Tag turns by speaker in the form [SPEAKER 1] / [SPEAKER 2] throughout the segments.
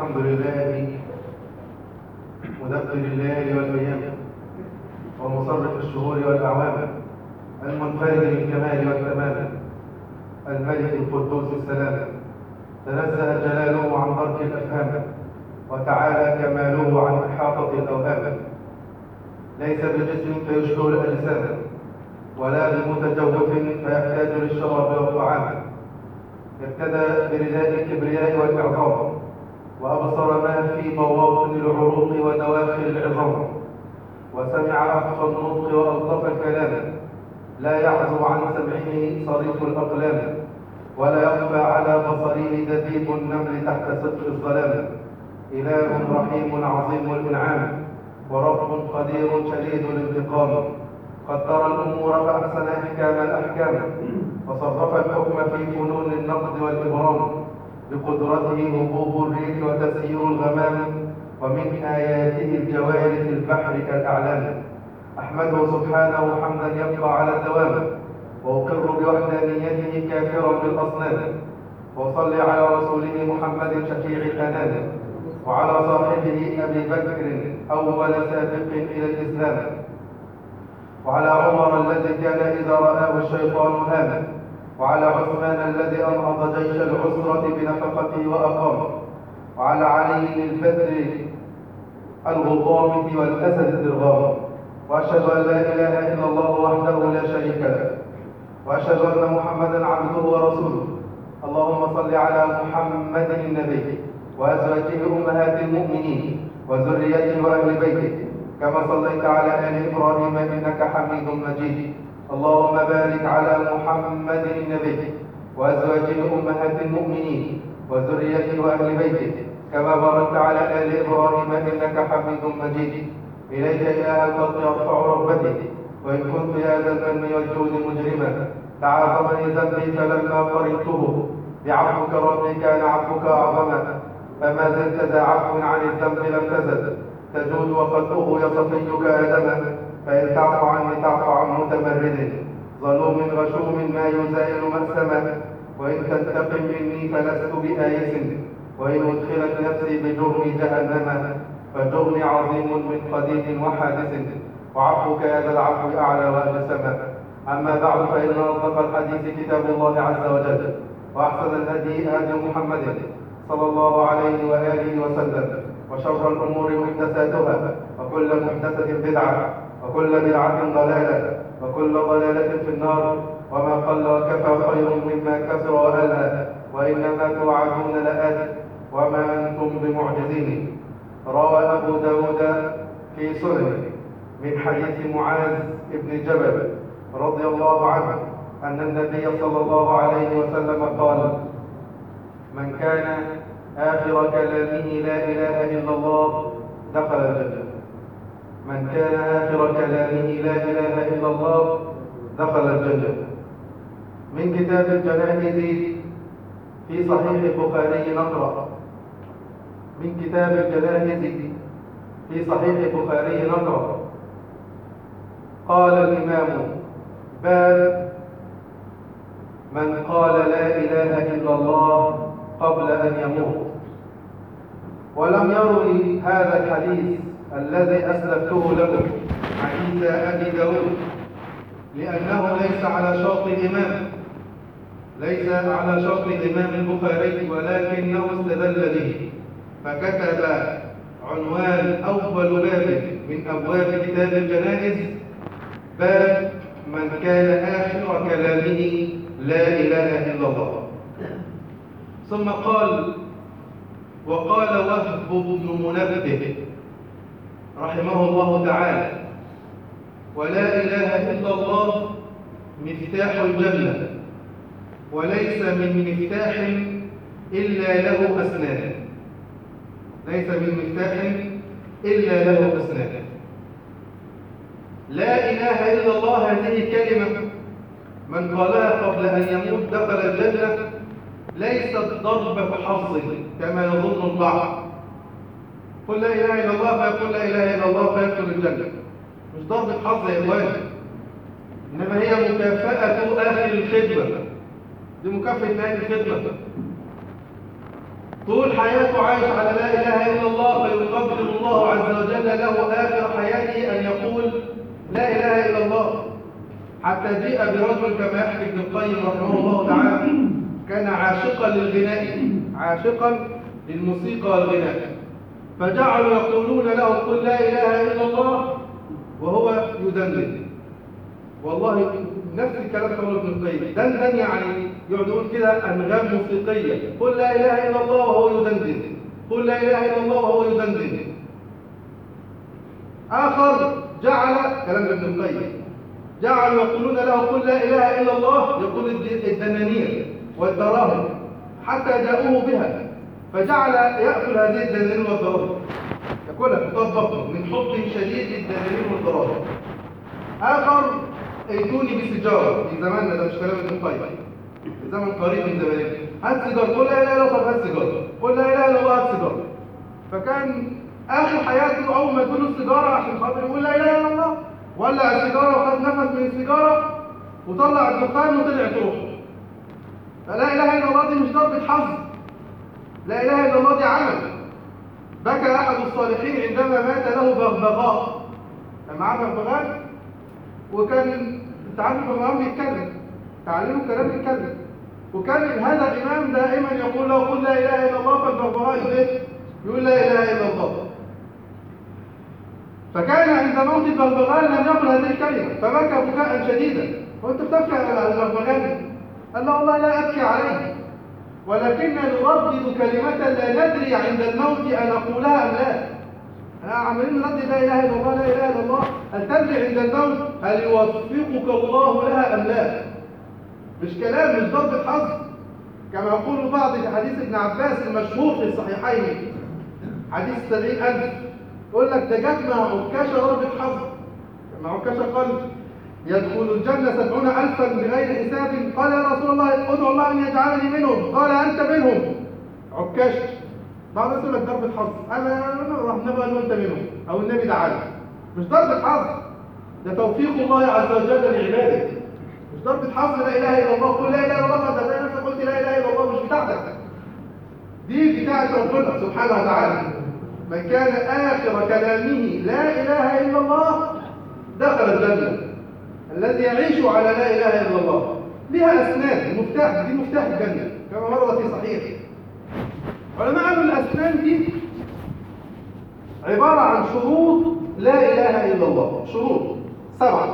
[SPEAKER 1] الحمد لله مدبر الليالي والايام ومصرف الشهور والاعوام المنفرد بالكمال والتمام الملك القدوس السلام تنزه جلاله عن برك الافهام وتعالى كماله عن احاطه الاوهام ليس بجسم فيشبه الاجسام ولا بمتجوف فيحتاج للشراب والطعام ابتدى برداء الكبرياء والاعظام وابصر ما في بواطن العروق ودواخل العظام وسمع اقصى النطق والطف الكلام لا يعزو عن سمعه صريف الاقلام ولا يخفى على بصره دبيب النمل تحت سقف الظلام اله رحيم عظيم الانعام ورب قدير شديد الانتقام قدر الامور فاحسن احكام الاحكام وصرف الحكم في فنون النقد والابرام بقدرته هبوب الريح وتسيير الغمام ومن اياته الجوار في البحر كالاعلام احمده سبحانه حمدا يبقى على الدوام واقر بوحدانيته كافرا بالاصنام واصلي على رسوله محمد شفيع الانام وعلى صاحبه ابي بكر اول سابق الى الاسلام وعلى عمر الذي كان اذا راه الشيطان هاما وعلى عثمان الذي انهض جيش العسره بنفقته واقامه وعلى علي البدر الغضامه والاسد الدرغام واشهد ان لا اله الا الله وحده لا شريك له واشهد ان محمدا عبده ورسوله اللهم صل على محمد النبي وازواجه امهات المؤمنين وذريته واهل بيته كما صليت على ال ابراهيم انك حميد مجيد اللهم بارك على محمد النبي وازواجه امهات المؤمنين وذريته واهل بيته كما باركت على ال ابراهيم انك حميد مجيد اليك اله الخلق ارفع رغبتي وان كنت يا ذا المن والجود مجرما تعاظمني ذنبي فلما قرنته بعفوك ربي كان عفوك اعظما فما زلت ذا عفو عن الذنب لم تزل تجود وقد اغوي صفيك ادما فان تعفو عني تعفو عن متمرد ظلوم غشوم ما يزايل مأسما وان تنتقم مني فلست بآيس وان ادخلت نفسي بجرم جهنم فجرمي عظيم من قديم وحادث وعفوك يا ذا العفو اعلى واجسما اما بعد فان اصدق الحديث كتاب الله عز وجل واحسن الهدي هدي محمد صلى الله عليه واله وسلم وشر الامور محدثاتها وكل محدثه بدعه وكل بدعه ضلاله وكل ضلاله في النار وما قل وكفى خير مما كثر وهلى وانما توعدون لآت وما انتم بمعجزين روى ابو داود في سننه من حديث معاذ بن جبل رضي الله عنه ان النبي صلى الله عليه وسلم قال من كان آخر كلامه لا إله إلا الله دخل الجنة من كان آخر كلامه لا إله إلا الله دخل الجنة من كتاب الجنائز في صحيح البخاري نقرأ من كتاب الجنائز في صحيح البخاري نقرأ قال الإمام باب من قال لا إله إلا الله قبل أن يموت ولم يروي هذا الحديث الذي أسلفته لكم حديث أبي داود لأنه ليس على شرط الإمام ليس على شرط الإمام البخاري ولكنه استدل به فكتب عنوان أول باب من أبواب كتاب الجنائز باب من كان آخر كلامه لا إله إلا الله ثم قال وقال وهب بن منبه رحمه الله تعالى ولا إله إلا الله مفتاح الجنة وليس من مفتاح إلا له أسنان ليس من مفتاح إلا له أسنان لا إله إلا الله هذه كلمة من قالها قبل أن يموت دخل الجنة ليست ضربة حظ كما يظن البعض قل لا إله إلا الله فيقول لا إله إلا الله فيدخل الجنة مش ضربة حظ يا إخواني إنما هي مكافأة آخر الخدمة دي مكافأة آخر الخدمة طول حياته عايش على لا إله حتى جيء برجل كما يحكي ابن القيم رحمه الله تعالى كان عاشقا للغناء عاشقا للموسيقى والغناء فجعلوا يقولون له قل لا اله الا الله وهو يدندن والله نفس الكلام كما ابن القيم دندن يعني يقعدون كده انغام موسيقيه قل لا اله الا الله وهو يدندن قل لا اله الا الله وهو يدندن اخر جعل كلام ابن القيم جعلوا يقولون له قل لا اله الا الله يقول الدنانير والدراهم حتى جاءوه بها فجعل ياكل هذه الدنانير والدراهم ياكلها تطبق من حب شديد للدنانير والدراهم اخر ائتوني بسجاره في زماننا ده مش كلام ابن القيم في زمن قريب من زمان هات سيجاره قل لا اله الا الله طب هات سيجاره قل لا اله الا الله هات سيجاره فكان اخر حياته اول ما يدوله السيجاره عشان خاطر يقول لا اله الا الله ولع السيجاره وخد نفس من السيجاره وطلع الدخان وطلعت روحه فلا اله الا الله دي مش ضربه حظ لا اله الا الله دي عمل بكى احد الصالحين عندما مات له بغبغاء كان معاه بغبغاء وكان تعلم الامام بيتكلم تعلمه كلام يتكلم وكان هذا الامام دائما يقول له قل لا اله الا الله فالبغبغاء يقول يقول لا اله الا الله فكان عند موت البغبغان لم يقل هذه الكلمه فبكى بكاء شديدا وانت بتبكي على البغبغان قال له والله لا ابكي عليه ولكن نردد كلمه لا ندري عند الموت ان اقولها ام لا احنا عمالين نردد لا اله الا الله لا اله الا الله هل تدري عند الموت هل يوفقك الله لها ام لا مش كلام مش ضربه حظ كما يقول البعض في حديث ابن عباس المشهور في الصحيحين حديث سبعين ألف يقول لك ده جت مع عكاشة ضربة حظ مع عكاشة قال يدخل الجنة سبعون ألفا بغير حساب قال يا رسول الله ادعو الله أن يجعلني منهم قال أنت منهم عكاشة بعض الناس يقول لك ضربة حظ أنا راح نبقى له أنت منهم أو النبي دعاني مش ضربة حظ ده توفيق الله عز وجل لعباده مش ضربة حظ لا إله إلا الله قل لا إله إلا الله ما تلاقي نفسك قلت لا إله إلا الله مش بتاعتك دي بتاعت ربنا سبحانه وتعالى من كان آخر كلامه لا إله إلا الله دخل الجنة الذي يعيش على لا إله إلا الله لها أسنان المفتاح دي مفتاح الجنة كما مر في صحيح علماء قالوا الأسنان دي عبارة عن شروط لا إله إلا الله شروط سبعة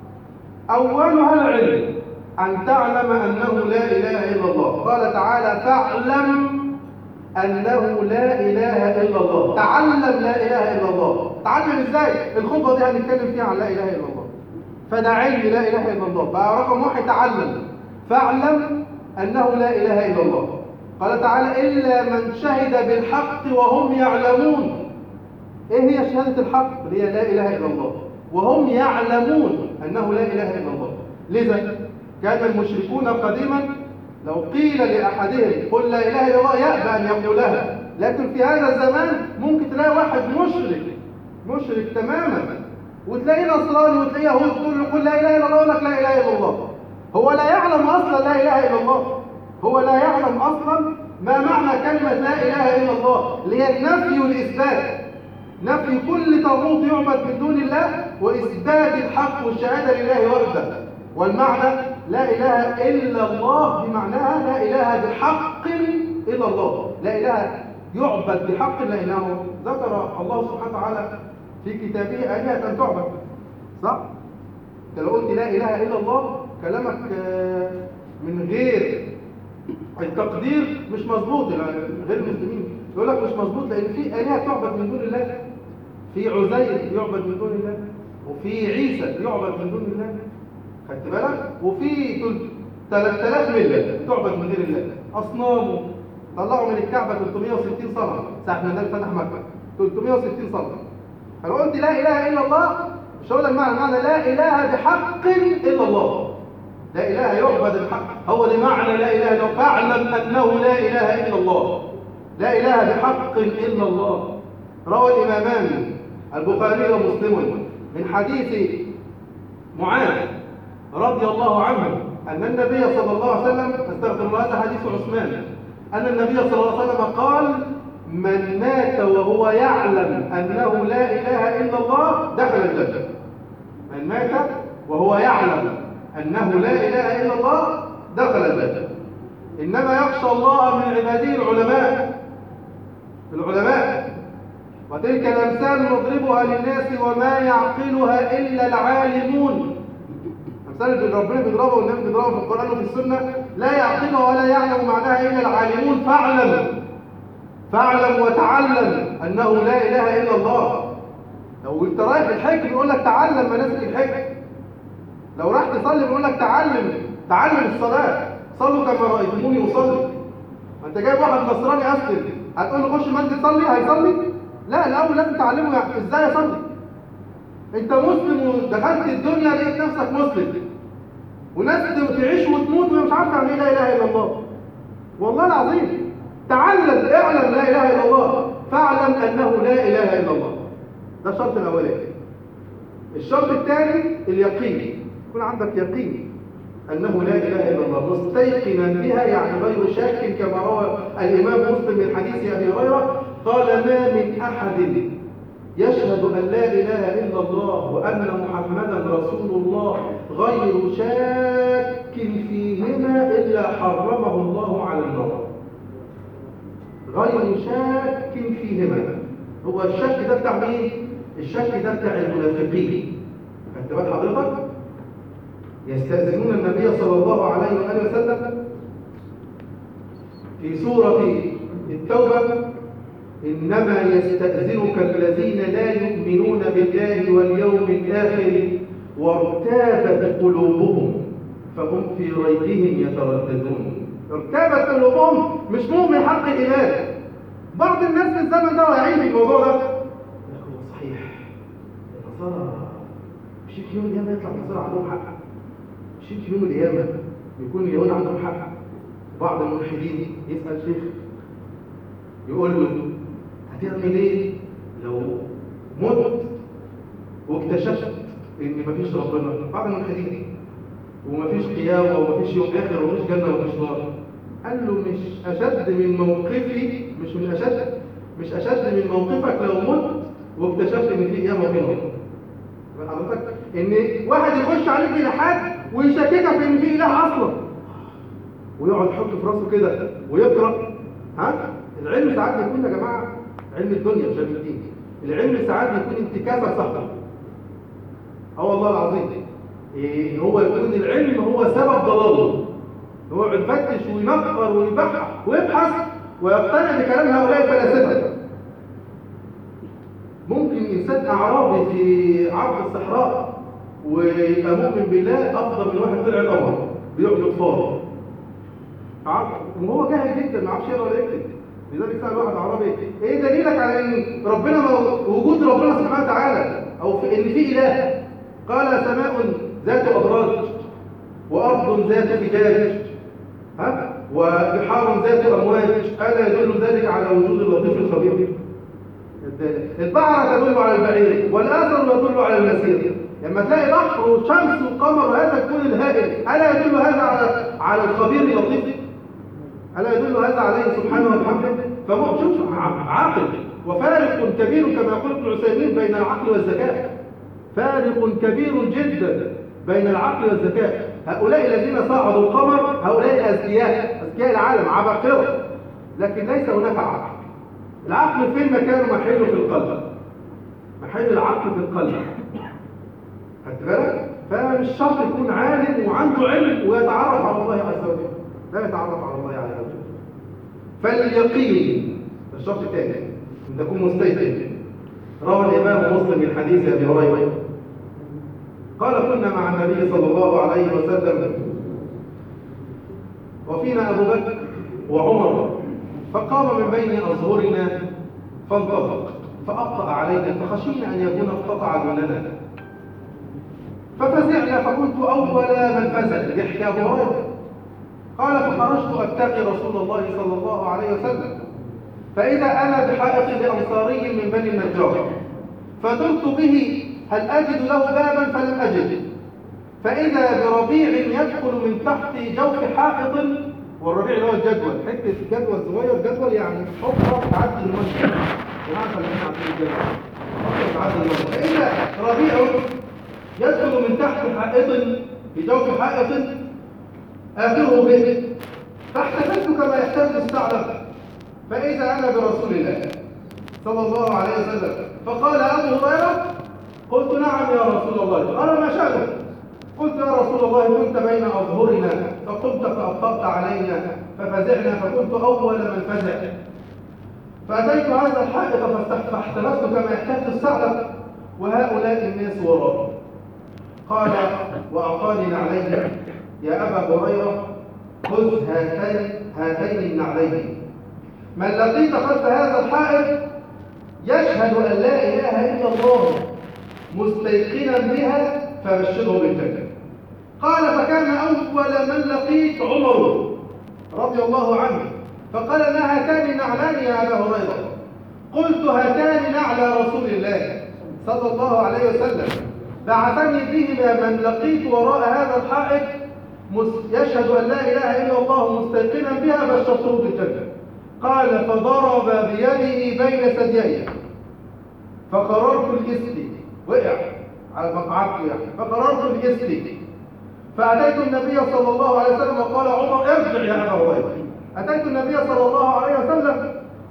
[SPEAKER 1] أولها العلم أن تعلم أنه لا إله إلا الله قال تعالى فاعلم أنه لا إله إلا الله تعلم لا إله إلا الله تعلم إزاي الخطبة دي هنتكلم فيها عن لا إله إلا الله فده علم لا إله إلا الله بقى رقم واحد تعلم فاعلم أنه لا إله إلا الله قال تعالى إلا من شهد بالحق وهم يعلمون إيه هي شهادة الحق اللي هي لا إله إلا الله وهم يعلمون أنه لا إله إلا الله لذا كان المشركون قديما لو قيل لأحدهم قل لا إله إلا الله يأبى أن يقولها لكن في هذا الزمان ممكن تلاقي واحد مشرك مشرك تماما وتلاقيه نصراني وتلاقيه يهود تقول له قل لا إله إلا الله يقول لك لا إله إلا الله هو لا يعلم أصلا لا إله إلا الله هو لا يعلم أصلا ما معنى كلمة لا إله إلا الله اللي هي النفي والإثبات نفي كل طاغوت يعبد من دون الله وإثبات الحق والشهادة لله وحده والمعنى لا إله إلا الله بمعناها لا إله بحق إلا الله لا إله يعبد بحق لأنه ذكر الله سبحانه وتعالى في كتابه آلهة أن تعبد صح؟ أنت لو قلت لا إله إلا الله كلامك من غير التقدير مش مظبوط غير المسلمين يقول لك مش مظبوط لأن في آلهة تعبد من دون الله في عزير يعبد من دون الله وفي عيسى يعبد من دون الله خدت بالك وفي 3000 مله تعبد من غير الله اصنامه طلعوا من الكعبه 360 صنم ساعه ما النبي فتح مكه 360 صنم فلو قلت لا اله الا الله مش هقول لك معنى معنى لا اله بحق الا الله لا اله يعبد بحق هو ده معنى لا اله الا الله فاعلم انه لا اله الا الله لا اله بحق الا الله روى الامامان البخاري ومسلم من حديث معاذ رضي الله عنه أن النبي صلى الله عليه وسلم استغفر الله هذا حديث عثمان أن النبي صلى الله عليه وسلم قال من مات وهو يعلم أنه لا إله إلا الله دخل الجنة من مات وهو يعلم أنه لا إله إلا الله دخل الباب إنما يخشى الله من عباده العلماء العلماء وتلك الأمثال نضربها للناس وما يعقلها إلا العالمون أمثال اللي ربنا بيضربها والنبي بيضربها في القرآن وفي السنة لا يعقلها ولا يعلم معناها إلا العالمون فاعلم فاعلم وتعلم أنه لا إله إلا الله لو انت رايح الحج بيقول لك تعلم مناسك الحج لو راح تصلي بيقول لك تعلم تعلم الصلاة صلوا كما رأيتموني أصلي انت جايب واحد نصراني أسلم هتقول له خش مسجد صلي هيصلي لا الاول لازم تعلمه يعني ازاي اصلي انت مسلم ودخلت الدنيا لقيت نفسك مسلم وناس تعيش وتموت ومش عارف يعني ايه لا اله الا الله والله العظيم تعلم اعلم لا اله الا الله فاعلم انه لا اله الا الله ده الشرط الاولاني الشرط الثاني اليقين يكون عندك يقين أنه لا إله إلا الله مستيقنا بها يعني غير شاك كما روى الإمام مسلم من حديث أبي هريرة قال ما من أحد يشهد أن لا إله إلا الله وأن محمدا رسول الله غير شاك فيهما إلا حرمه الله على النار غير شاك فيهما هو الشك ده بتاع مين؟ الشك ده بتاع المنافقين خدت بال حضرتك؟ يستأذنون النبي صلى الله عليه وآله وسلم في سورة التوبة إنما يستأذنك الذين لا يؤمنون بالله واليوم الآخر وارتابت قلوبهم فهم في ريبهم يترددون ارتابت قلوبهم مش مؤمن حق الإيمان بعض الناس في الزمن ده واعيين في الموضوع ده يقول صحيح النصارى مش في يوم القيامة يطلع النصارى عندهم حق مش في يوم القيامة يكون اليهود عندهم حق بعض الملحدين يسأل شيخ يقول له هتعمل ايه لو مت واكتشفت ان مفيش ربنا بعض الملحدين ومفيش قيامة ومفيش يوم آخر ومفيش جنة ومفيش نار قال له مش أشد من موقفي مش من أشد مش أشد من موقفك لو مت واكتشفت إن في قيامة وفي نار حضرتك إن واحد يخش عليك إلحاد ويشككك في إن في إله أصلا ويقعد يحط في راسه كده ويقرأ ها العلم ساعات بيكون يا جماعة علم الدنيا مش علم الدين العلم ساعات بيكون انتكاسة صحبة اه والله العظيم إيه هو يكون العلم هو سبب ضلاله هو يفتش وينقر ويبحث ويبحث ويقتنع بكلام هؤلاء الفلاسفه ممكن انسان اعرابي في عرض الصحراء ويبقى مؤمن بالله افضل من واحد طلع القمر بيعبد فاضي وهو جاهل جدا ما يعرفش يقرا ولا يكتب لذلك سال واحد اعرابي ايه دليلك على ان ربنا وجود ربنا سبحانه وتعالى او في ان في اله قال سماء ذات أبراج وأرض ذات فجاج ها وبحار ذات أمواج ألا يدل ذلك على وجود اللطيف الخبير البحر تدل على البعير والآثر يدل على المسير لما تلاقي بحر وشمس وقمر وهذا الكون الهائل ألا يدل هذا على على الخبير اللطيف ألا يدل هذا عليه سبحانه وبحمده فهو شوف عاقل وفارق كبير كما يقول ابن عثيمين بين العقل والذكاء فارق كبير جدا بين العقل والذكاء هؤلاء الذين صعدوا القمر هؤلاء أذكياء أذكياء العالم عباقرة لكن ليس هناك عقل العقل فين مكانه محله في القلب محل العقل في القلب خدت بالك فمش شرط يكون عالم وعنده علم ويتعرف على الله عز وجل لا يتعرف على الله عز وجل فاليقين الشرط الثاني ان تكون مستيقن روى الامام مسلم من حديث ابي هريره قال كنا مع النبي صلى الله عليه وسلم وفينا أبو بكر وعمر فقام من بين أظهرنا فانطلق فأبطأ علينا فخشينا أن يكون اقتطع دوننا ففزعنا فكنت أول من فزع يحكى أبو هريرة قال فخرجت أبتغي رسول الله صلى الله عليه وسلم فإذا أنا بحائط لأنصاري من بني النجار فدرت به هل أجد له بابا فلم أجد فإذا بربيع يدخل من تحت جوف حائط والربيع اللي هو الجدول حتة جدول صغير جدول يعني حفرة تعدي المنطقة جماعة خلينا عارفين الجدول حفرة تعدي المنطقة فإذا ربيع يدخل من تحت حائط في جوف حائط آخره به فاحتفلت كما يحتفل الثعلب فإذا أنا برسول الله صلى الله عليه وسلم فقال أبو هريرة قلت نعم يا رسول الله قال ما شأنك قلت يا رسول الله كنت بين أظهرنا فقمت فأبطأت علينا ففزعنا فكنت أول من فزع فأتيت هذا الحائط فاحتفظت كما يحتفل الثعلب وهؤلاء الناس وراء قال وأعطاني نعلين يا أبا هريرة خذ هاتين هاتين النعلين من لقيت خلف هذا الحائط يشهد أن لا إله إلا الله مستيقنا بها فبشره بالجنة قال فكان أول من لقيت عمر رضي الله عنه فقال ما هاتان نعلان يا أبا هريرة قلت هاتان نعلى رسول الله صلى الله عليه وسلم بعثني بهما من لقيت وراء هذا الحائط يشهد أن لا إله إلا الله مستيقنا بها بشرته بالجنة قال فضرب بيده بين ثدييه فقررت الجسد وقع على مقعدته يعني فقررت الجسد فأتيت النبي صلى الله عليه وسلم وقال عمر ارجع يا أبا هريرة أتيت النبي صلى الله عليه وسلم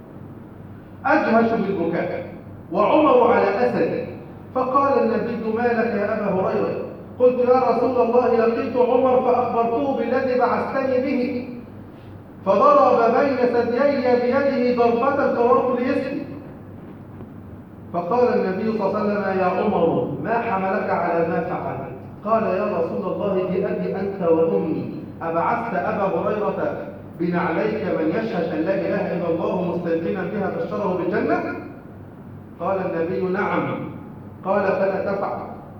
[SPEAKER 1] أجهش بالبكاء وعمر على أسد فقال النبي ما لك يا أبا هريرة قلت يا رسول الله لقيت عمر فأخبرته بالذي بعثتني به فضرب بين ثديي بيده ضربة قررت ليسري فقال النبي صلى الله عليه وسلم يا عمر ما حملك على ما فعلت قال يا رسول الله بأبي أنت وأمي أبعثت أبا هريرة بنعليك من يشهد أن لا إله إلا الله مستيقنا بها بشره بالجنة قال النبي نعم قال فلا تفعل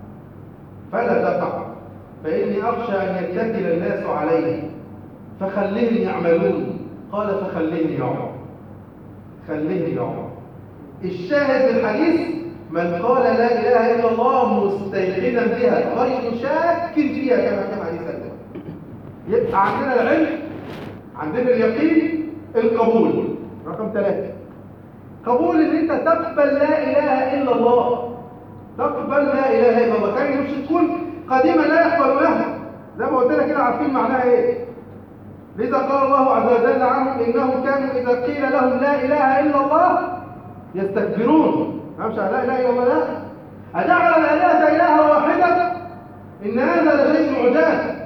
[SPEAKER 1] فلا تفعل فإني أخشى أن يتكل الناس علي فخليهم يعملون قال فخليهم يا عمر خليهم يا عمر الشاهد في الحديث من قال لا إله إلا الله مستيقنا بها غير شاك فيها كما كما حديث يبقى عندنا العلم عندنا اليقين القبول رقم ثلاثة قبول ان انت تقبل لا اله الا الله تقبل لا اله الا الله كان مش تكون قديما لا يقبل لها زي ما قلت لك كده عارفين معناها ايه لذا قال الله عز وجل عنهم انهم كانوا اذا قيل لهم لا اله الا الله يستكبرون ما مش لا اله الا الله لا اجعل الالهه الها واحده ان هذا لشيء عجاب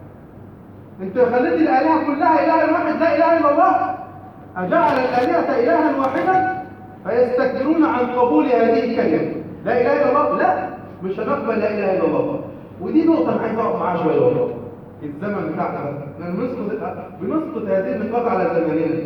[SPEAKER 1] انت خليت الالهه كلها اله واحد لا اله الا الله اجعل الالهه الها واحدا فيستكبرون عن قبول هذه الكلمه لا اله الا الله لا مش هنقبل لا اله الا الله ودي نقطه انا عايز اقف معاها شويه والله الزمن بتاعنا احنا بنسقط بنسقط هذه النقاط على زماننا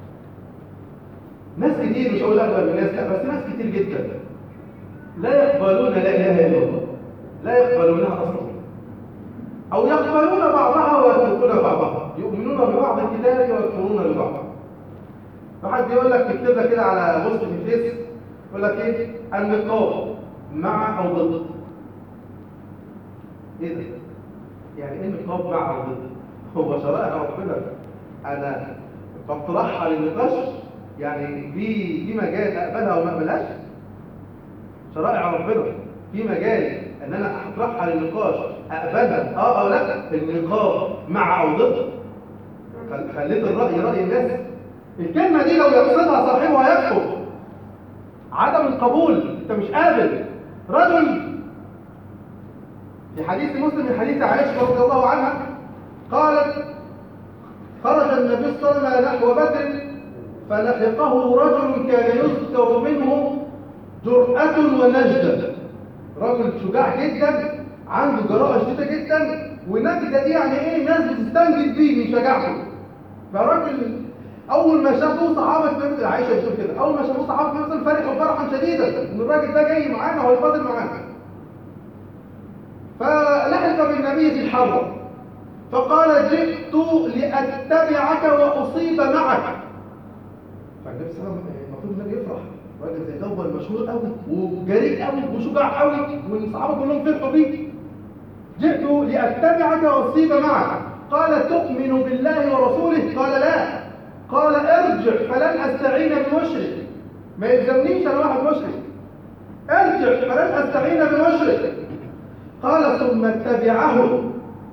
[SPEAKER 1] ناس كتير مش هقول اغلب الناس لا بس ناس كتير جدا لا يقبلون لا اله الا الله لا يقبلونها اصلا او يقبلون بعضها ويتركون بعضها يؤمنون ببعض الكتاب ويكفرون ببعض فحد يقول لك تكتب لك كده على بوست في الفيس يقول لك ايه النقاب مع او ضد ايه ده يعني ايه النقاب مع او ضد هو شرائع ربنا انا بطرحها للنقاش يعني في في مجال اقبلها وما اقبلهاش شرائع ربنا في مجال ان انا اطرحها للنقاش اقبلها اه او لا النقاب مع او ضد خليت الراي راي الناس الكلمه دي لو يقصدها صاحبها يكفر عدم القبول انت مش قابل رجل في حديث مسلم من حديث عائشه رضي الله عنها قالت خرج النبي صلى الله عليه وسلم نحو بدر فلحقه رجل كان يذكر منه جرأة ونجدة رجل شجاع جدا عنده جراءة شديدة جدا ونجدة دي يعني ايه الناس بتستنجد بيه من شجاعته فالراجل اول ما شافوه صحابه النبي عائشه بتقول كده اول ما شافوه صحابه النبي فرحوا فرحا شديدا ان الراجل ده جاي معانا وهيفاضل معانا فلحق بالنبي في الحرب فقال جئت لاتبعك واصيب معك فالنبي صلى الله عليه وسلم المفروض النبي يفرح راجل زي ده هو المشهور قوي وجريء قوي وشجاع قوي والصحابه كلهم فرحوا بيه جئت لاتبعك واصيب معك قال تؤمن بالله ورسوله قال لا قال ارجع فلن استعين بمشرك ما يلزمنيش انا واحد مشرك ارجع فلن استعين بمشرك قال ثم اتبعه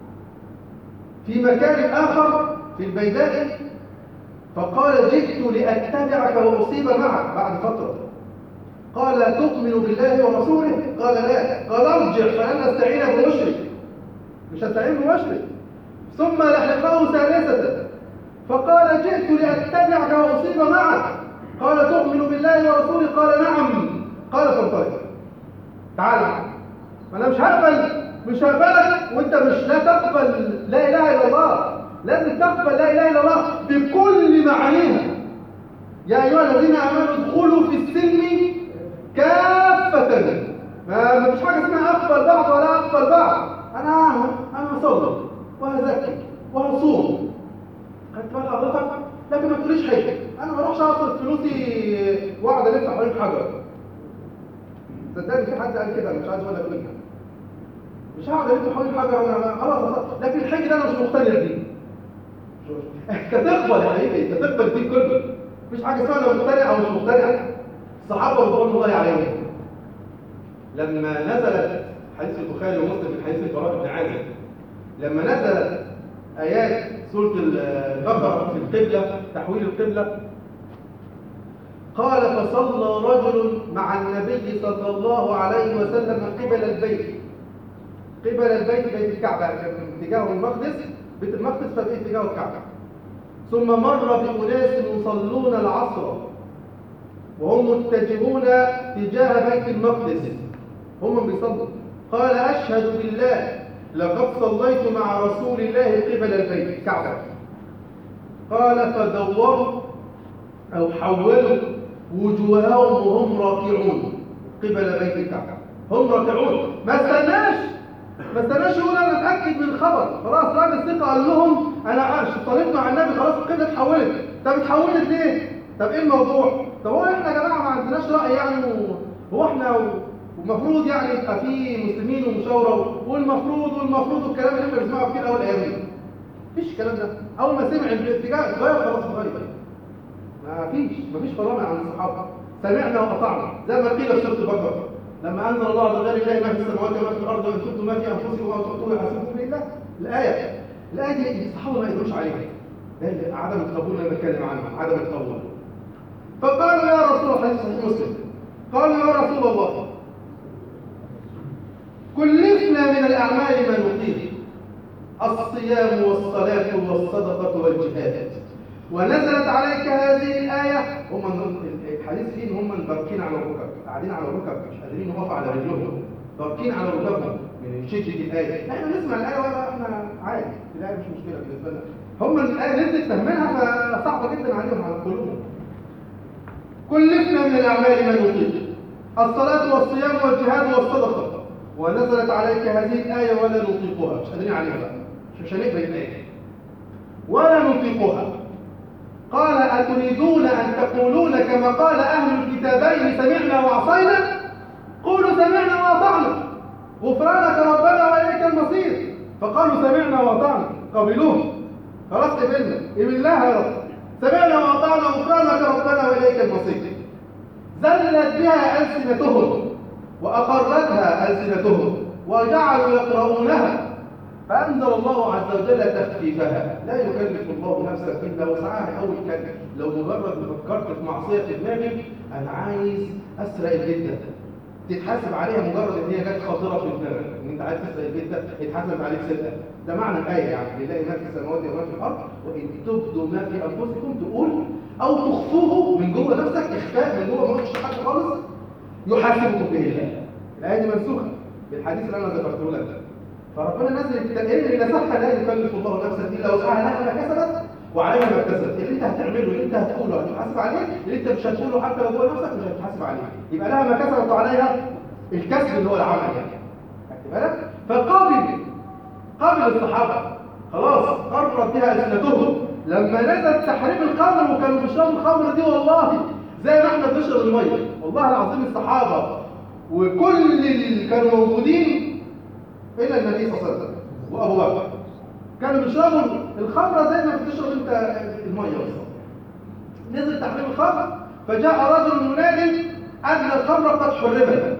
[SPEAKER 1] في مكان آخر في البيداء فقال جئت لأتبعك وأصيب معك بعد فترة قال تؤمن بالله ورسوله قال لا قال ارجع فلن أستعين بمشرك مش هستعين بمشرك ثم لحقه ثالثة فقال جئت لأتبعك وأصيب معك قال تؤمن بالله ورسوله قال نعم قال فانطلق تعال ما انا مش هقبل مش هقبلك وانت مش لا تقبل لا اله الا الله لازم تقبل لا اله الا الله بكل معانيها يا ايها الذين امنوا ادخلوا في السلم كافة ما فيش حاجه اسمها اقبل بعض ولا اقبل بعض انا انا هصلي وهزكي وهصوم خدت بال حضرتك لكن ما تقوليش حاجه انا ما اروحش اصرف فلوسي واقعد الف حوالين حجر صدقني في حد قال كده مش عايز اقول لك مين مش هقعد الف حوالين حجر وانا خلاص لكن الحج ده انا مش مقتنع بيه انت تقبل يا حبيبي انت تقبل فيه كله مفيش حاجه اسمها انا مقتنع او مش مقتنع الصحابه رضوان الله عليهم لما نزلت حديث البخاري ومسلم من حديث البراء بن عازب لما نزلت ايات سوره البقره في القبله تحويل القبله قال فصلى رجل مع النبي صلى الله عليه وسلم قبل البيت قبل البيت بيت الكعبه كان اتجاه المقدس بيت المقدس فباتجاه الكعبه ثم مر بأناس يصلون العصر وهم متجهون تجاه بيت المقدس هم بيصلوا قال أشهد بالله لقد صليت مع رسول الله قبل البيت الكعبة قال فدوروا أو حولوا وجوههم وهم راكعون قبل بيت الكعبة هم راكعون ما استناش ما استناش يقول انا اتاكد من الخبر خلاص راجل ثقه قال لهم انا صليت مع النبي خلاص القبله اتحولت طب اتحولت ليه طب ايه الموضوع طب هو احنا يا جماعه ما عندناش راي يعني هو احنا ومفروض يعني يبقى في مسلمين ومشاوره والمفروض والمفروض والكلام اللي احنا بنسمعه كتير اول ايام دي مفيش الكلام ده اول ما سمع الاتجاه اتغير خلاص اتغير ما فيش ما فيش فرامل عن الصحابه سمعنا وقطعنا زي ما قيل في سوره البقره لما انزل الله عز وجل لله ما في السماوات وما في الارض وان تبدوا ما في انفسكم او تخفوه يحاسبكم بالله الايه الايه دي الصحابه ما يقدروش عليها لان عدم القبول اللي بنتكلم عنه عدم القبول فقالوا يا رسول الله حديث صحيح مسلم قالوا يا رسول الله كلفنا من الاعمال ما نطيق الصيام والصلاه والصدقه والجهاد ونزلت عليك هذه الايه هم الحديث فيه ان هم مباركين على الركب قاعدين على الركب مش قادرين يقفوا على رجلهم باركين على ركبهم من شده الايه احنا نسمع الايه ولا احنا عادي الايه مش مشكله بالنسبه لنا هم الايه نزلت فاهمينها فصعبه جدا عليهم على قلوبهم كلفنا من الاعمال ما نطيق الصلاه والصيام والجهاد والصدقه ونزلت عليك هذه الايه ولا نطيقها مش قادرين عليها بقى مش هنقبل الايه ولا نطيقها قال أتريدون أن تقولون كما قال أهل الكتابين سمعنا وعصينا قولوا سمعنا وأطعنا غفرانك ربنا وإليك المصير فقالوا سمعنا وأطعنا قبلوه خلاص قبلنا قبلناها يا رب سمعنا وأطعنا غفرانك ربنا وإليك المصير زلت بها ألسنتهم وأقرتها ألسنتهم وجعلوا يقرؤونها فأنزل الله عز وجل تخفيفها لا يكلف الله نفسا إلا وسعها أول كلمة لو مجرد ما فكرت في معصية في دماغي أنا عايز أسرق الجدة تتحاسب عليها مجرد إن هي جت خاطرة في دماغك إن أنت عايز تسرق الجدة يتحاسب عليك سرقة ده معنى الآية يعني لله ما في السماوات وما في الأرض وإن تبدوا ما في أنفسكم تقول أو تخفوه من جوه نفسك إخفاء من جوه ما قلتش حاجة خالص يحاسبكم به الله الآية دي منسوخة بالحديث اللي أنا ذكرته لك ده فربنا نزل التنقيل اللي صح لا يكلف الله نفسا الا وسعها لها ما كسبت وعليها ما اكتسبت اللي انت هتعمله اللي انت هتقوله هتحاسب عليه اللي انت مش هتقوله حتى لو جوه نفسك مش هتحاسب عليه يبقى لها ما كسبت وعليها الكسب اللي هو العمل يعني خدت بالك فقابل قابل الصحابه خلاص قررت بها السنتهم لما نزل تحريم الخمر وكانوا بيشربوا الخمر دي والله زي ما احنا بنشرب الميه والله العظيم الصحابه وكل اللي كانوا موجودين إلى النبي صلى الله عليه وسلم وأبو بكر كانوا بيشربوا الخمرة زي ما بتشرب أنت المية بالظبط نزل تحريم الخمر فجاء رجل ينادي أن الخمر قد حرمت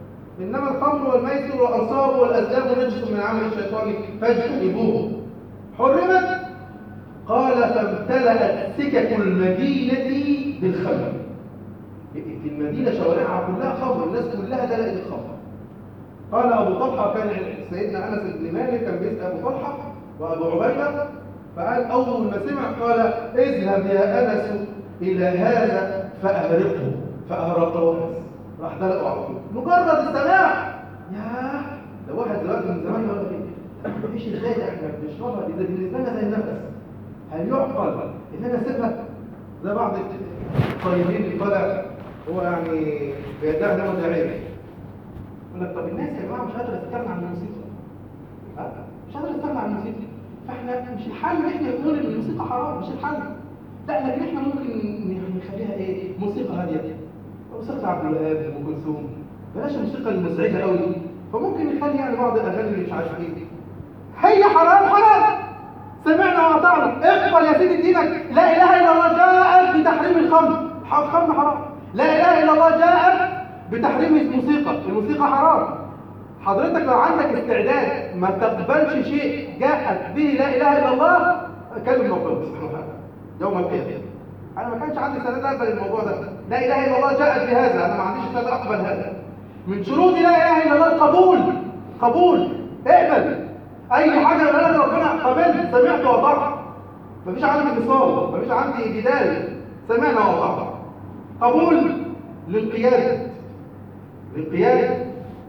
[SPEAKER 1] إنما الخمر والميسر والأنصاب والأزلام رجس من عمل الشيطان فاجتنبوه حرمت قال فامتلأت سكك المدينة بالخمر في المدينة شوارعها كلها خمر الناس كلها دلقت الخمر قال أبو طلحة كان سيدنا أنس بن مالك كان بيسأل أبو طلحة وأبو عبيدة فقال أول ما سمع قال اذهب يا أنس إلى هذا فأهرقه فأهرقه أنس راح دلقه على طول مجرد السماع ياه ده واحد دلوقتي من زمان يقول لك ايه مفيش ازاي ده احنا بنشربها دي ده بالنسبه لنا زي النفس هل يعقل ان انا اسيبها زي بعض الطيبين اللي طالع هو يعني بيدعي انه ده عيب يقول لك طب الناس يا جماعه مش قادره تستغنى عن الموسيقى ها؟ مش قادره تستغنى عن الموسيقى فاحنا مش الحل ان احنا نقول ان الموسيقى حرام مش الحل لا لكن احنا ممكن نخليها ايه موسيقى هاديه موسيقى عبد الوهاب ام كلثوم بلاش الموسيقى المزعجه قوي دي فممكن نخلي يعني بعض الاغاني اللي مش عارف ايه هي حرام حرام سمعنا واطعنا اقبل يا سيدي دينك لا اله الا الله جاءت بتحريم الخمر الخمر حرام لا اله الا الله جاءت بتحريم الموسيقى الموسيقى حرام حضرتك لو عندك استعداد ما تقبلش شيء جاءت به لا اله الا الله كلم ربنا سبحانه وتعالى يوم القيامه انا ما كانش عندي استعداد اقبل الموضوع ده لا اله الا الله جاءت بهذا انا ما عنديش استعداد اقبل هذا من شروط لا اله الا الله القبول قبول اقبل اي حاجه يقولها لك ربنا قبلت سمعت واطعت مفيش عندي انفصال مفيش عندي جدال سمعنا واطعنا قبول للقياده للقياده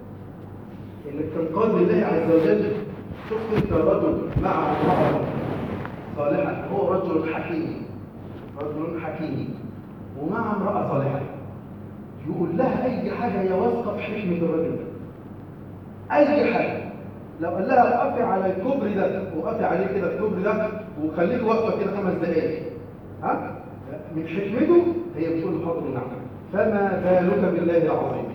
[SPEAKER 1] انك تنقاد لله عز وجل شفت انت رجل مع امراه صالحه هو رجل حكيم رجل حكيم ومع امراه صالحه يقول لها اي حاجه هي واثقه في حكمه الرجل ده اي حاجه لو قال لها وقفي على الكوبري ده وقفي عليه كده الكوبري ده وخليك واقفه كده خمس دقائق ها من حكمته هي بتقول له حاضر نعم فما بالك بالله العظيم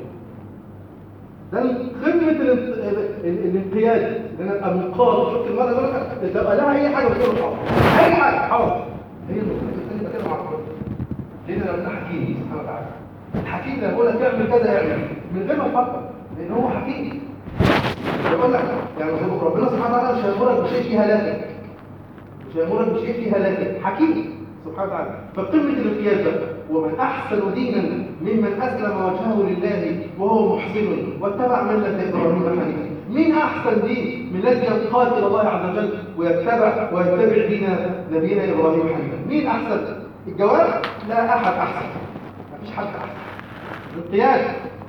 [SPEAKER 1] ده قمه الانقياد ان انا ابقى منقاد شفت المره دي لو قال لها اي حاجه بتقول له حاضر اي حاجه حاضر هي النقطه الثانيه بتكلم عن ربنا لان لو انت حكيم سبحانه وتعالى الحكيم ده يقول لك اعمل كذا اعمل من غير ما تفكر لان هو حكيم يقول لك يعني ربنا سبحانه وتعالى مش هيامرك بشيء فيه هلاكك مش هيامرك بشيء فيه هلاكك حكيم سبحانه وتعالى فقمه الانقياد ده ومن احسن دينا ممن اسلم وجهه لله وهو محسن واتبع مله ابراهيم حنيفا مين احسن دين من الذي ينقاد الى الله عز وجل ويتبع ويتبع دين نبينا ابراهيم حنيفا مين احسن الجواب لا احد احسن مفيش حد احسن الانقياد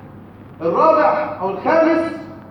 [SPEAKER 1] الرابع او الخامس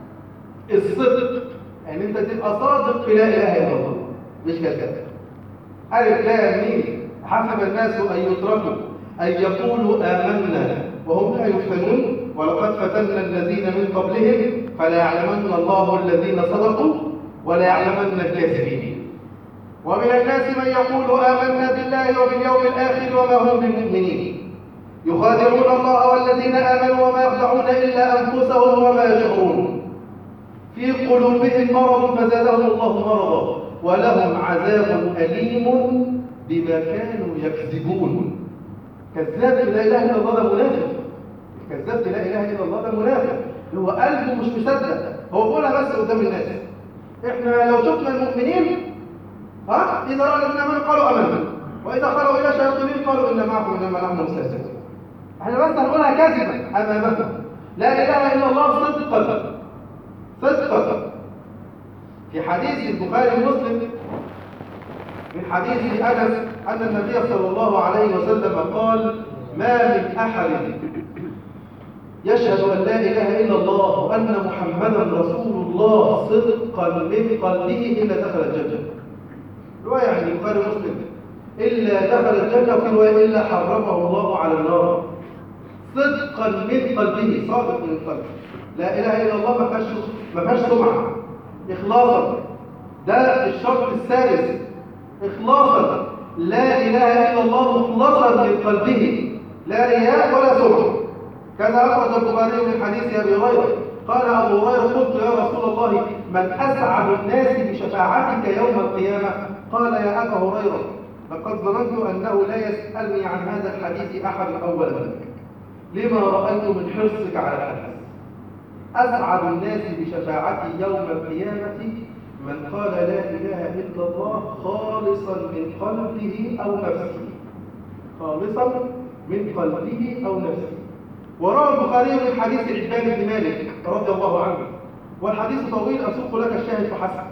[SPEAKER 1] الصدق يعني انت تبقى صادق في لا اله الا الله مش كذاب الف لام ميم حسب الناس ان يتركوا ان يقولوا امنا وهم لا يفتنون ولقد فتنا الذين من قبلهم فلا يعلمن الله الذين صدقوا ولا يعلمن الكاذبين ومن الناس من يقول آمنا بالله وباليوم الآخر وما هم بمؤمنين يخادعون الله والذين آمنوا وما يخدعون إلا أنفسهم وما يشعرون في قلوبهم مرض فزادهم الله مرضا ولهم عذاب أليم بما كانوا يكذبون كذاب لا إله إلا الله ده منافق كذاب لا إله إلا الله ده منافق هو قلبه مش مصدق هو بيقولها بس قدام الناس احنا لو شفنا المؤمنين ها إذا رأى الذين آمنوا قالوا آمنا وإذا خلوا إلى شياطينهم قالوا إن معكم إنما نحن مستهزئون احنا بس هنقولها كذبا أمامهم لا إله إلا الله صدقا صدقا في حديث البخاري ومسلم من حديث أنس أن النبي صلى الله عليه وسلم قال ما من أحد يشهد أن لا إله إلا الله وأن محمدا رسول الله صدقا من قلبه إلا دخل الجنة رواية عن البخاري ومسلم إلا دخل الجنة في رواية إلا حرمه الله على النار صدقا من قلبه صادق من قلبه لا إله إلا الله ما فيهاش ما فيهاش سمعة إخلاصا ده الشرط السادس إخلاصا لا إله إلا الله مخلصا من قلبه لا رياء ولا سمعة كذا أخرج البخاري من حديث أبي هريرة قال أبو هريرة قلت يا رسول الله من أسعد الناس بشفاعتك يوم القيامة قال يا أبا هريرة لقد ظننت أنه لا يسألني عن هذا الحديث أحد أول منك لما رأيت من حرصك على الحديث أسعد الناس بشفاعتي يوم القيامة من قال لا إله إلا الله خالصا من قلبه أو نفسه خالصا من قلبه أو نفسه وروى البخاري من حديث عباد بن مالك رضي الله عنه والحديث طويل أسوق لك الشاهد فحسب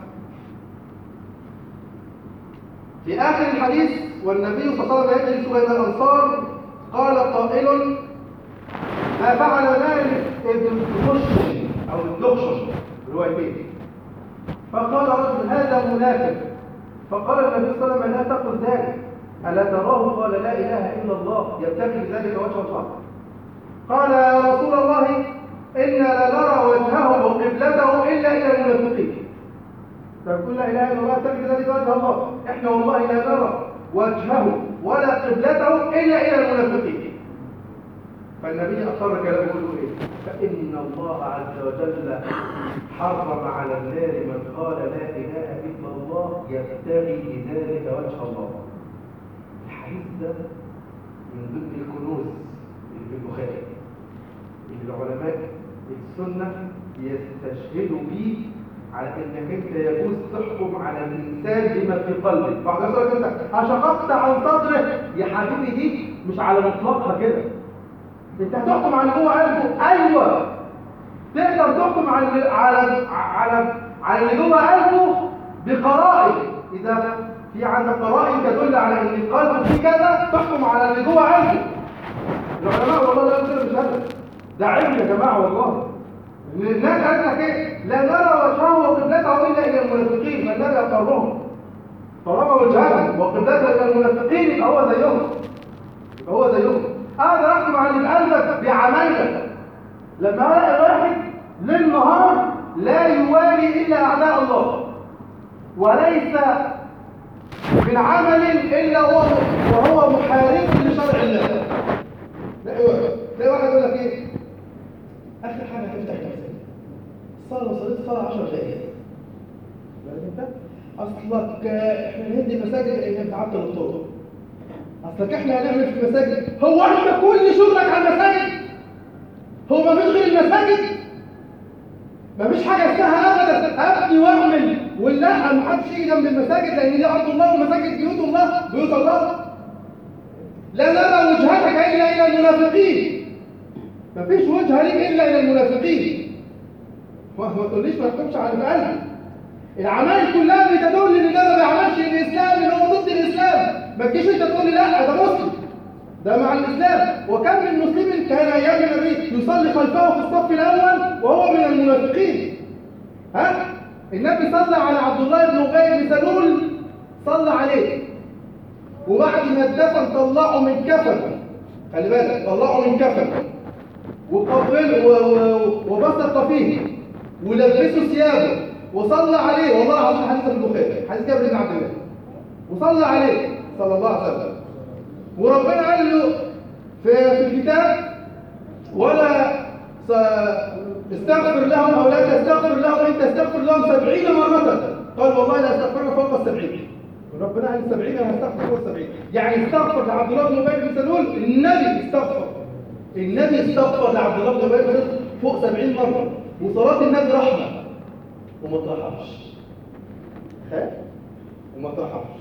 [SPEAKER 1] في آخر الحديث والنبي صلى الله عليه وسلم يجلس بين الأنصار قال قائل ما فعل مالك ابن الدخش أو الدخش روايتين فقال رجل هذا منافق فقال النبي صلى الله عليه وسلم لا تقل ذلك ألا تراه قال لا إله إلا الله يبتغي بذلك وجه الله قال يا رسول الله إنا لنرى وجهه وقبلته إلا إلى المنافقين فيقول لا إله إلا الله يبتغي بذلك وجه الله إحنا والله لا نرى وجهه ولا قبلته إلا إلى المنافقين فالنبي أقر كلامه يقول إيه فإن الله عز وجل حرم على النار من قال لا إله إلا الله يبتغي بذلك وجه الله الحديث ده من ضمن الكنوز اللي في البخاري اللي العلماء السنة يستشهدوا به على انك انت يجوز تحكم على الانسان بما في قلبه بعد ذلك انت اشققت عن صدره يا حبيبي دي مش على مطلقها كده انت هتحكم على جوه قلبه ايوه تقدر تحكم على على على على اللي جوه قلبه بقرائن اذا في عندك قرائن تدل على ان قلبه فيه كذا تحكم على اللي جوه قلبه العلماء والله لا يقولوا مش هذا ده علم يا جماعه والله الناس قالت لك ايه لا نرى وجهه وقبلته الا الى المنافقين فالنبي اقرهم طالما وجهه وقبلته الى المنافقين يبقى هو زيهم يبقى هو زيهم اقدر احكم على اللي قلبك بعملك لما الاقي واحد ليل نهار لا يوالي الا اعداء الله وليس من عمل الا هو وهو محارب لشرع الله تلاقي واحد يقول لك ايه اخر حاجه تفتح نفسك صلاه وصليت صلاه 10 دقائق انت اصلك احنا نهدي المساجد اللي بتعطل الطرق اصلك احنا هنعمل في المساجد هو انت كل شغلك على المساجد هو ما فيش غير المساجد ما فيش حاجه اسمها ابدا ابني واعمل ولا ما حدش يجي جنب المساجد لان دي ارض الله ومساجد بيوت الله بيوت الله لا نرى وجهتك الا الى المنافقين ما فيش وجهه ليك الا الى المنافقين ما تقوليش ما تحكمش على قلبي الاعمال كلها بتدل ان ده ما بيعملش الاسلام ان هو ضد الاسلام ما تجيش انت تقول لي لا ده مسلم ده مع الاسلام وكم من مسلم كان ايام النبي يصلي خلفه في الصف الاول وهو من المنافقين ها النبي صلى على عبد الله بن ابي بن سلول صلى عليه وبعد ما اتدفن طلعه من كفن خلي بالك طلعه من كفن وقبله وبسط فيه ولبسه ثيابه وصلى عليه والله العظيم حديث البخاري حديث جابر بن عبد الله وصلى عليه صلى الله عليه وسلم وربنا قال له في, في الكتاب ولا استغفر لهم او لا تستغفر لهم ان تستغفر لهم سبعين مرة قال والله لا استغفر فوق السبعين ربنا قال السبعين انا هستغفر فوق السبعين يعني استغفر لعبد الله بن ابي بن سلول النبي استغفر النبي استغفر لعبد الله بن ابي بن سلول فوق سبعين مرة وصلاة النبي رحمة وما ترحمش خاف وما ترحمش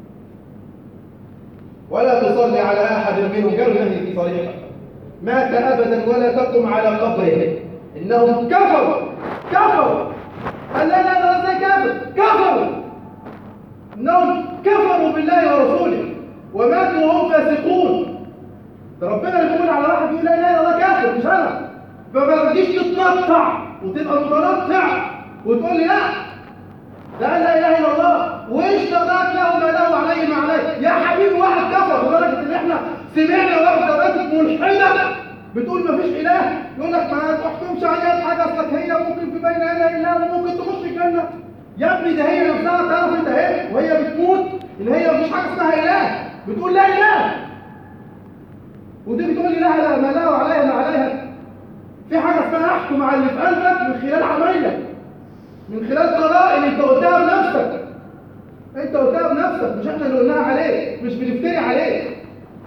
[SPEAKER 1] ولا تصلي على احد منهم قالوا نهي صريحه مات ابدا ولا تقم على قبره انهم كفروا كفروا قال لا لا لا زي كافر كفروا انهم كفروا بالله ورسوله وماتوا وهم فاسقون ده ربنا اللي بيقول على واحد يقول لا لا لا كافر مش انا فما تجيش تتنطع وتبقى متنطع وتقول لي لا لا لا اله الا الله وايش تراك له ما له عليه ما عليه يا حبيبي واحد كفر لدرجه ان احنا سمعنا واحده بنت ملحده بتقول ما فيش اله يقول لك ما تحكمش عليها بحاجه اصلك هي ممكن في بين اله الا وممكن تخش الجنه يا ابني ده هي نفسها تعرف انت ايه وهي بتموت ان هي مفيش حاجه اسمها اله بتقول لا اله ودي بتقول لي لا لا ما له عليها ما عليها في حاجه اسمها احكم على اللي في قلبك من خلال عملك من خلال قرائن انت قلتها بنفسك انت قلتها بنفسك مش احنا اللي قلناها عليك مش بنفتري عليك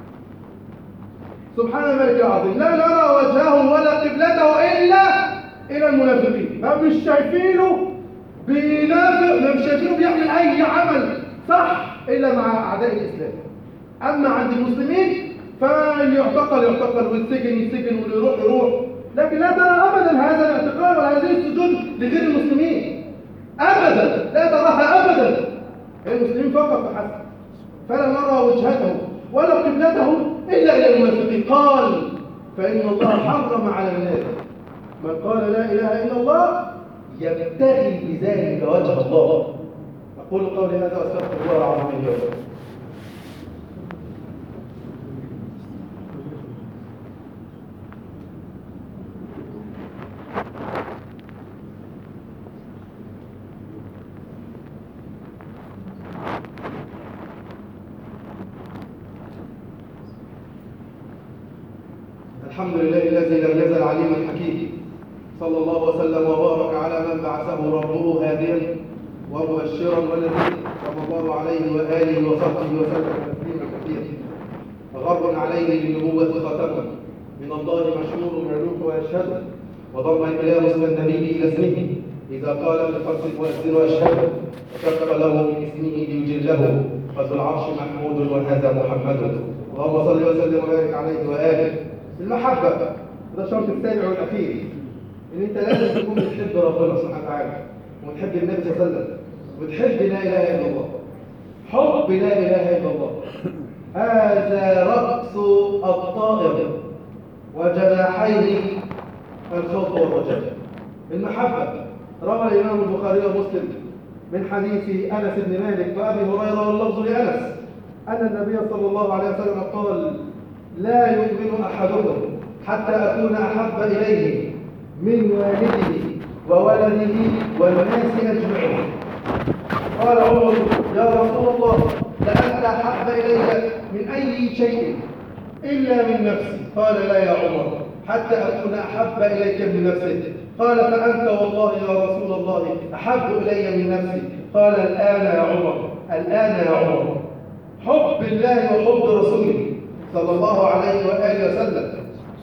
[SPEAKER 1] سبحان الملك العظيم لا نرى وجهه ولا قبلته الا الى المنافقين ما مش شايفينه
[SPEAKER 2] بينافق مش شايفينه بيعمل اي عمل صح الا مع اعداء الاسلام اما عند المسلمين فاللي يعتقل يعتقل والسجن يسجن واللي يروح يروح لكن لا ترى ابدا هذا الاعتقال ولا هذه السجود لغير المسلمين ابدا لا تراها ابدا المسلمين فقط فحسب فلا نرى وجهته ولا قبلته الا الى المنافقين قال فان الله حرم على الناس من قال لا اله الا الله يبتغي بذلك وجه الله اقول قولي هذا واستغفر الله العظيم لي ولكم الحمد لله الذي لم يزل عليما حكيما صلى الله وسلم وبارك على من بعثه ربه هاديا ومبشرا ونذيرا صلى الله عليه واله وصحبه وسلم تسليما كثيرا غر عليه للنبوة ختما من الله مشهور يلوح ويشهد وضم الإله اسم النبي إلى اسمه إذا قال للفرس المؤذن أشهد وشق له من اسمه ليجله فذو العرش محمود وهذا محمد اللهم صل وسلم وبارك عليه وآله المحبة ده الشرط السابع والأخير إن أنت لازم تكون بتحب ربنا سبحانه وتعالى وتحب النبي صلى الله عليه وسلم وتحب لا إله إلا الله حب لا إله إلا الله هذا رأس الطائر وجناحيه الخوف والرجاء المحبة روى الإمام البخاري ومسلم من حديث أنس بن مالك وأبي هريرة واللفظ لأنس أن النبي صلى الله عليه وسلم قال لا يؤمن أحدكم حتى أكون أحب إليه من والده وولده والناس أجمعين قال عمر يا رسول الله لأنت أحب إلي من أي شيء إلا من نفسي قال لا يا عمر حتى أكون أحب إليك من نفسك قال فأنت والله يا رسول الله أحب إلي من نفسي قال الآن يا عمر الآن يا عمر حب الله وحب رسوله صلى الله عليه وآله وسلم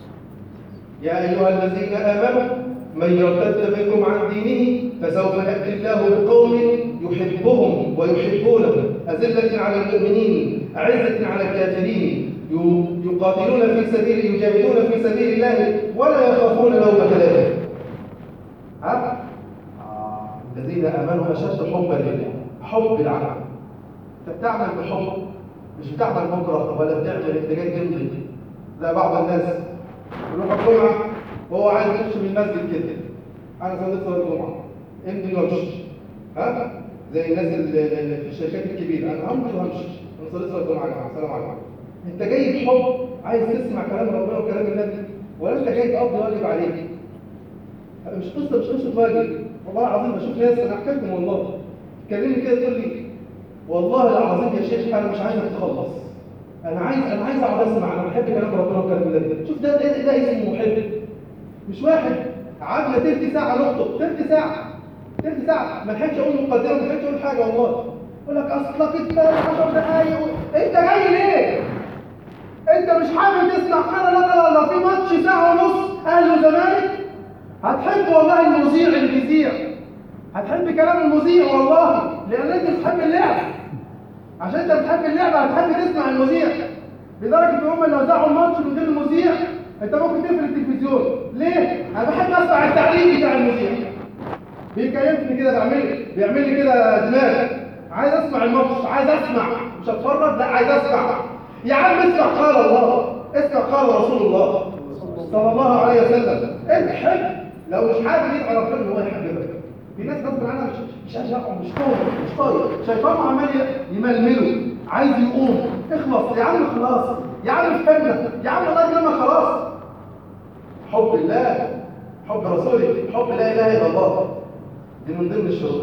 [SPEAKER 2] يا أيها الذين آمنوا من يرتد منكم عن دينه فسوف يأتي الله بقوم يحبهم ويحبونه أذلة على المؤمنين أعزة على الكافرين يقاتلون في سبيل يجاهدون في سبيل الله ولا يخافون لومة لائم ها؟ آه. الذين آمنوا أشد حبا لله حب العمل أنت بتعمل بحب مش بتعمل مكره ولا بتعمل انت جاي تمضي زي بعض الناس يروح الجمعه وهو عايز يمشي من المسجد كده انا صليت صلاه الجمعه امضي وامشي ها زي الناس اللي في الشركات الكبيره انا همضي وهمشي انا صليت صلاه الجمعه يا جماعه السلام عليكم انت جاي بحب عايز تسمع كلام ربنا وكلام النبي ولا انت جاي تقضي واجب عليك مش قصه مش قصه واجب والله العظيم بشوف ناس انا احكي لكم والله تكلمني كده تقول لي والله العظيم يا شيخ انا مش عايزك تخلص انا عايز انا عايز اقعد اسمع انا بحب كلام ربنا وكلام النبي شوف ده ده, ده اسمه محب مش واحد قعدنا تلت ساعه نخطب تلت ساعه تلت ساعه ما لحقتش اقول مقدمه ما لحقتش اقول حاجه والله يقول لك اصلك انت 10 دقايق انت جاي ليه؟ انت مش حابب تسمع قال لا لا لا في ماتش ساعه ونص اهلي وزمالك هتحب والله المذيع اللي بيذيع هتحب كلام المذيع والله لان انت بتحب اللعب عشان انت بتحب اللعبه هتحب تسمع المذيع لدرجه ان هم لو ذاعوا الماتش من غير المذيع انت ممكن تقفل التلفزيون ليه انا بحب اسمع التعليق بتاع المذيع بيكلمني كده بيعمل بيعمل لي كده دماغ عايز اسمع الماتش عايز اسمع مش اتفرج لا عايز اسمع يا عم اسمع قال الله اسمع قال رسول الله صلى الله عليه وسلم احب لو مش حابب يبقى ربنا ان هو يحببك في ناس غصب عنها مش مش عايز يقع مش طايق مش طايق شيطانه عمال يململه عايز يقوم اخلص يا عم خلاص يا عم فهمنا يا عم الله يكرمك خلاص حب الله حب رسوله حب لا اله الا الله دي من ضمن الشروط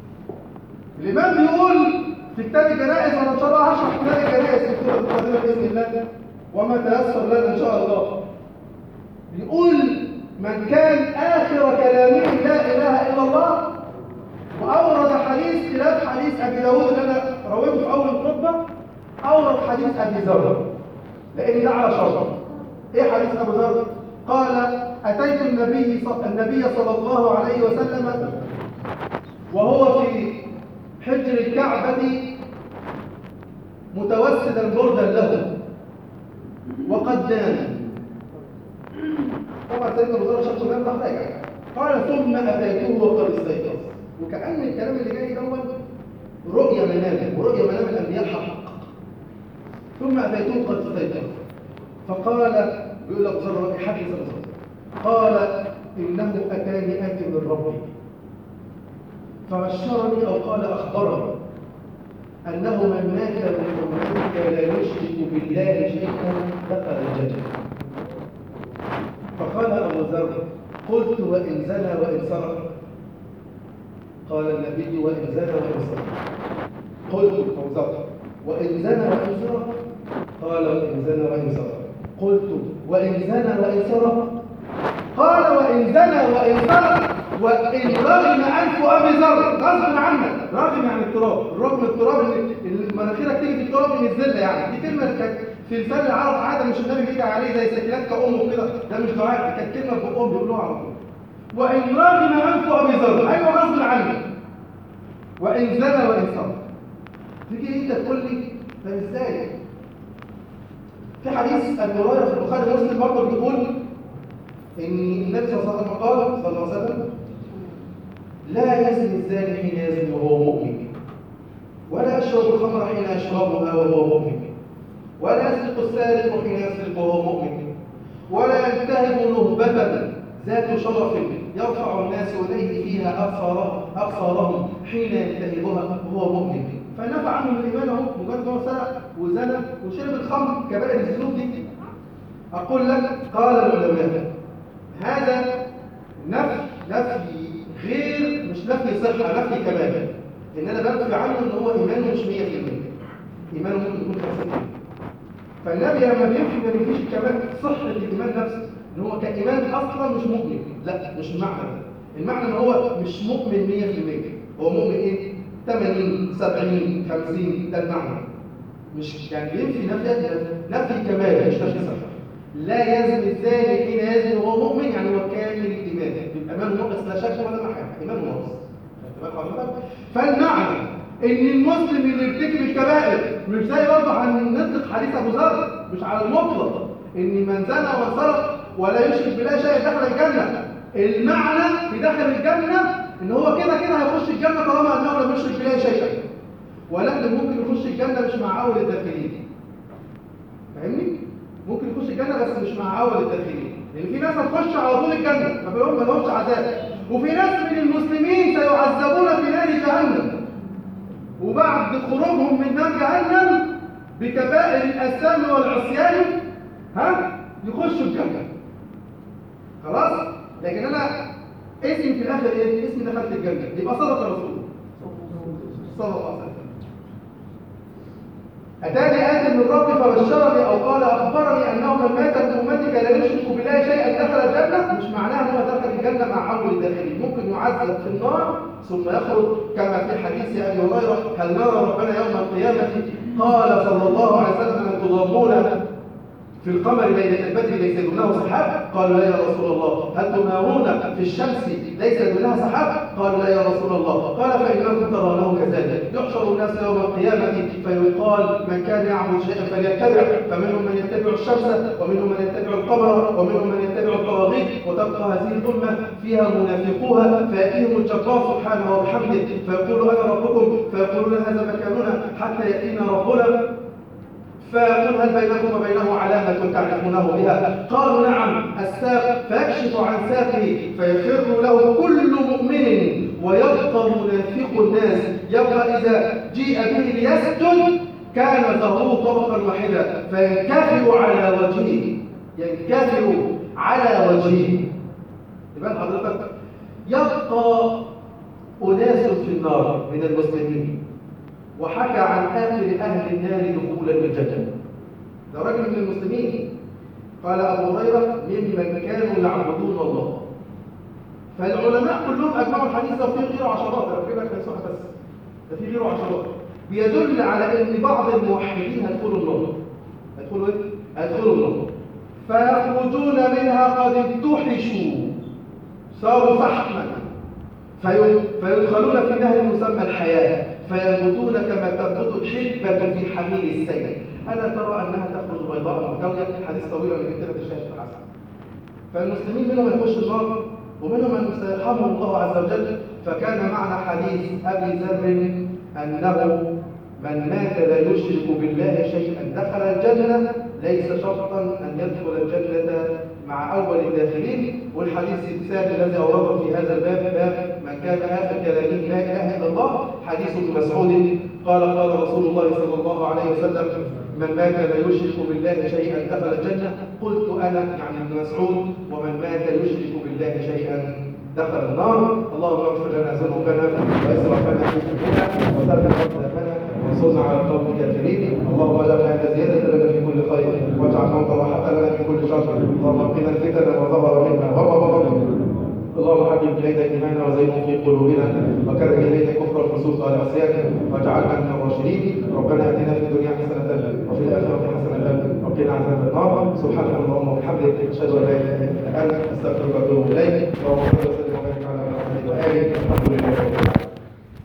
[SPEAKER 2] الامام بيقول في كتاب الجنائز وانا ان شاء الله هشرح كتاب الجنائز في كتاب المقدمه باذن الله وما تيسر لنا ان شاء الله بيقول من كان آخر كلامه لا إله إلا الله وأورد حديث خلاف حديث أبي داود اللي أنا رويته في أول الخطبة أورد حديث أبي ذر لأن ده على شرط إيه حديث أبو ذر؟ قال أتيت النبي صلى النبي صلى الله عليه وسلم وهو في حجر الكعبة متوسدا بردا له وقد نام طبعا سيدنا ابو ذر شخص نام راح راجع قال ثم اتيته وقد استيقظ وكأن الكلام اللي جاي دوت رؤيا منام ورؤيا منام الانبياء حق ثم اتيته قد استيقظ فقال بيقول ابو ذر يحدث ابو ذر قال انه اتاني اتي من ربي فبشرني او قال اخبرني انه من مات من امتك لا يشرك بالله شيئا دخل الجنه فقال ابو ذر قلت وان زنى وان سرق قال النبي وان زنى وان سرق قلت ابو ذر وان زنى وان سرق قال وان زنى وان سرق قلت وان زنى وان سرق قال وان زنى وان سرق وان رغم انف ابي ذر غصب عنك رغم عن التراب رغم التراب ان مناخيرك تيجي في التراب من الذله يعني دي كلمه كانت في لسان العرب عاده مش النبي بيدعي عليه زي سكينات كأمه كده ده مش دعاء دي كانت كلمه بقهم بيقولوها على طول وان رغم انف ابي ذر ايوه غصب عنك وان زنى وان سرق تيجي انت تقول لي طب ازاي في حديث ابي هريره في البخاري ومسلم برضه بيقول ان النبي صلى الله عليه وسلم قال صلى الله عليه وسلم لا يزني الزاني حين يزني وهو مؤمن ولا يشرب الخمر حين يشربها وهو مؤمن ولا يسرق السارق حين يسرق وهو مؤمن ولا ينتهب نهبة ذات شرف يرفع الناس إليه فيها أبصار أبصارهم حين ينتهبها وهو مؤمن فنفع عنه الإيمان أهو مجرد هو سرق وزنى وشرب الخمر كبائر الذنوب دي أقول لك قال العلماء هذا نفي نفي غير مش نفي صحة نفي كمال إن أنا بنفي عنه إن هو إيمانه مش 100% إيمانه ممكن يكون 50% فالنبي لما بينفي ما بينفيش الكمال صحة الإيمان نفسه إن هو كإيمان أصلا مش مؤمن لا مش المعنى ده المعنى إن هو مش مؤمن 100% هو مؤمن إيه؟ 80 70 50 ده المعنى مش يعني بينفي نفي نفي كمال مش نفي صحة لا يزن الزاني حين يزن وهو مؤمن يعني هو كامل الايمان يبقى ايمان ناقص لا شك ولا محال ايمان ناقص خدت بالك حضرتك فالمعنى ان المسلم اللي يرتكب الكبائر مش زي برضه عن نطلق حديث ابو ذر مش على المطلق ان من زنى وسرق ولا يشرك بالله شيئا دخل الجنه المعنى في داخل الجنه ان هو كده كده هيخش الجنه طالما انه لم يشرك بالله شيئا ولكن ممكن يخش الجنه مش مع اول الداخلين فاهمني ممكن يخش الجنه بس مش مع اول الداخلين لان في ناس هتخش على طول الجنه ما بيقولهم ما لهمش عذاب وفي ناس من المسلمين سيعذبون في نار جهنم وبعد خروجهم من نار جهنم بكبائر الاثام والعصيان ها يخشوا الجنه خلاص لكن انا اسمي في الاخر ايه اسمي دخلت الجنه يبقى صدق الرسول صلى الله عليه وسلم أتاني آت من ربي فبشرني أو قال أخبرني أنه من مات من أمتك لا يشرك بالله شيئا دخل الجنة مش معناها أنه دخل الجنة مع أول الداخلين ممكن يعذب في النار ثم يخرج كما في حديث أبي هريرة هل نرى ربنا يوم القيامة قال صلى الله عليه وسلم أن تضامون في القمر ليلة البدر ليس دونه سحاب قالوا لا يا رسول الله هل تمارون في الشمس ليس دونها سحاب قالوا لا يا رسول الله قال فإنكم ترونه كذلك يحشر الناس يوم القيامة فيقال من كان يعبد شيئا فليتبع فمنهم من يتبع الشمس ومنهم من يتبع القمر ومنهم من يتبع الطواغيت وتبقى هذه الأمة فيها منافقوها فيأتيهم الجبار سبحانه وبحمده فيقول أنا ربكم فيقولون هذا مكاننا حتى يأتينا ربنا فيقول هل بينكم وبينه علامة تعرفونه بها قالوا نعم الساق فيكشف عن ساقه فيخر له كل مؤمن ويبقى منافق الناس يبقى إذا جيء به ليسجد كان ظهره طبقا واحدا فينكفئ على وجهه ينكفئ على وجهه يبقى حضرتك يبقى أناس في النار من المسلمين وحكى عن آخر أهل النار دخولا الجنة ده راجل من المسلمين قال أبو هريرة ممن كانوا يعبدون الله فالعلماء كلهم أجمعوا الحديث ده وفيه غيره عشرات أنا بجيب لك بس واحد بس ده فيه غيره عشرات بيدل على أن بعض الموحدين هيدخلوا النار هيدخلوا إيه؟ هيدخلوا النار فيخرجون منها قد انتحشوا صاروا فحما
[SPEAKER 1] في- فيدخلون في نهر مسمى الحياة فينبتون كما تنبت الحبة في حميل السيل ألا ترى أنها تخرج بيضاء متوية حديث طويل من كتابة الشيخ الحسن فالمسلمين منهم من يخش النار ومنهم من سيرحمه الله عز وجل فكان معنى حديث أبي ذر أنه من مات لا يشرك بالله شيئا دخل الجنة ليس شرطا أن يدخل الجنة مع أول الداخلين والحديث الثاني الذي أورده في هذا الباب باب من كان آخر كلامه لا إله إلا الله حديث ابن مسعود قال قال رسول الله صلى الله عليه وسلم من مات لا يشرك بالله شيئا دخل الجنة قلت أنا يعني ابن مسعود ومن مات يشرك بالله شيئا دخل النار اللهم اغفر لنا ذنوبنا واسرافنا في امورنا وثبت اقدامنا وانصرنا على القوم الكافرين اللهم لا هذا زياده لنا في كل خير واجعل موت راحه لنا في كل شر اللهم قنا الفتن وظهر منا وما بطن اللهم حبب الينا الايمان وزينه في قلوبنا وكره الينا الكفر والفسوق والعصيان واجعلنا من الراشدين ربنا اتنا في الدنيا حسنه وفي الاخره حسنه وقنا عذاب النار سبحانك اللهم وبحمدك اشهد ان لا اله الا انت استغفرك